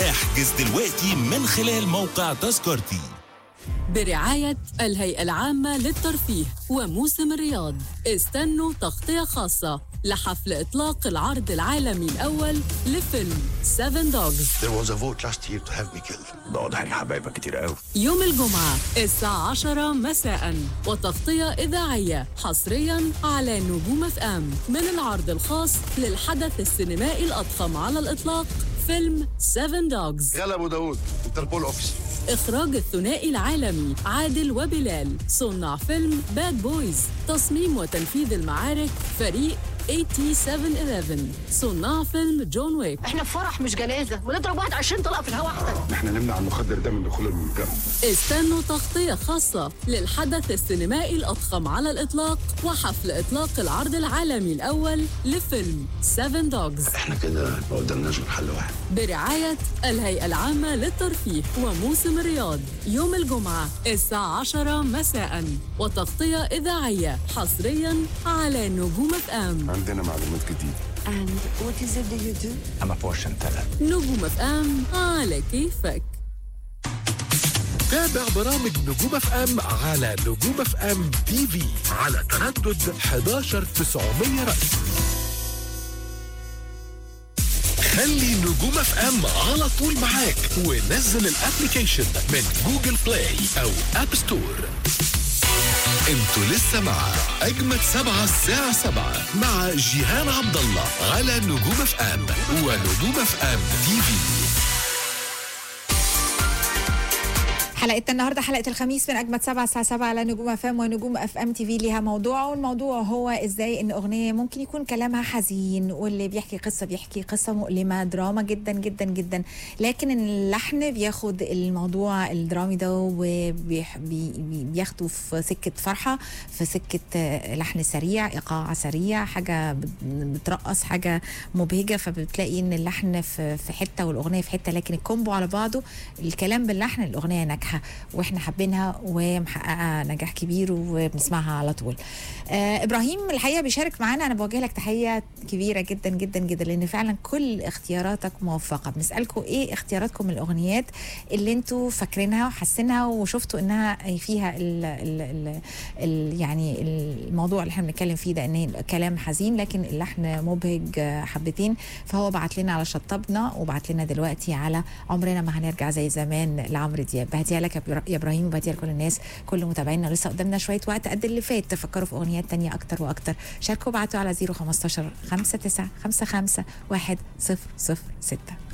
احجز دلوقتي من خلال موقع تذكرتي برعاية الهيئة العامة للترفيه وموسم الرياض استنوا تغطية خاصة لحفل إطلاق العرض العالمي الأول لفيلم 7 دوجز There was a vote last year to have me killed. ده واضح ان حبايبك كتير قوي يوم الجمعة الساعة 10 مساء وتغطية إذاعية حصريا على نجوم اف ام من العرض الخاص للحدث السينمائي الأضخم على الإطلاق فيلم 7 دوجز غلبوا داوود انتربول اوفيس إخراج الثنائي العالمي عادل وبلال صنع فيلم باد بويز تصميم وتنفيذ المعارك فريق AT711 صناع فيلم جون ويك احنا في فرح مش جنازه ونضرب واحد 20 طلقه في الهواء احسن احنا نمنع المخدر ده من دخول المنطقه استنوا تغطية خاصة للحدث السينمائي الأضخم على الإطلاق وحفل إطلاق العرض العالمي الأول لفيلم 7 دوجز احنا كده ما قدامناش غير حل واحد برعاية الهيئة العامة للترفيه وموسم الرياض يوم الجمعة الساعة 10 مساء وتغطية إذاعية حصريا على نجوم اف ام عندنا معلومات جديده And what is it that you do? اما بورشن ثلاث نجوم اف ام على كيفك تابع برامج نجوم اف ام على نجوم اف ام تي في على تردد 11900 رأس خلي نجوم اف ام على طول معاك ونزل الابليكيشن من جوجل بلاي او اب ستور انتوا لسه مع اجمد سبعة الساعة سبعة مع جيهان عبد الله على نجوم اف ام ونجوم اف ام تي في حلقتنا النهارده حلقه الخميس من اجمد سبعة الساعه 7 على نجوم اف ام ونجوم اف ام تي في ليها موضوع والموضوع هو ازاي ان اغنيه ممكن يكون كلامها حزين واللي بيحكي قصه بيحكي قصه مؤلمه دراما جدا جدا جدا لكن اللحن بياخد الموضوع الدرامي ده وبياخده في سكه فرحه في سكه آه، لحن سريع ايقاع سريع حاجه بت- بترقص حاجه مبهجه فبتلاقي ان اللحن في في حته والاغنيه في حته لكن الكومبو على بعضه الكلام باللحن الاغنيه ناجحه واحنا حابينها ومحققه نجاح كبير وبنسمعها على طول. آه ابراهيم الحقيقه بيشارك معانا انا بوجه لك تحيه كبيره جدا جدا جدا لان فعلا كل اختياراتك موفقه بنسالكم ايه اختياراتكم الاغنيات اللي انتوا فاكرينها وحاسينها وشفتوا انها فيها ال ال ال ال يعني الموضوع اللي احنا بنتكلم فيه ده ان هي كلام حزين لكن اللحن مبهج آه، حبتين فهو بعت لنا على شطبنا وبعت لنا دلوقتي على عمرنا ما هنرجع زي زمان لعمرو دياب بهديها لك يا إبرا- يا ابراهيم وبهديها لكل الناس كل متابعينا لسه قدامنا شويه وقت قد اللي فات تفكروا في اغنيات تانية اكتر واكتر شاركوا بعتوا على 015 59 55 1 0 0 6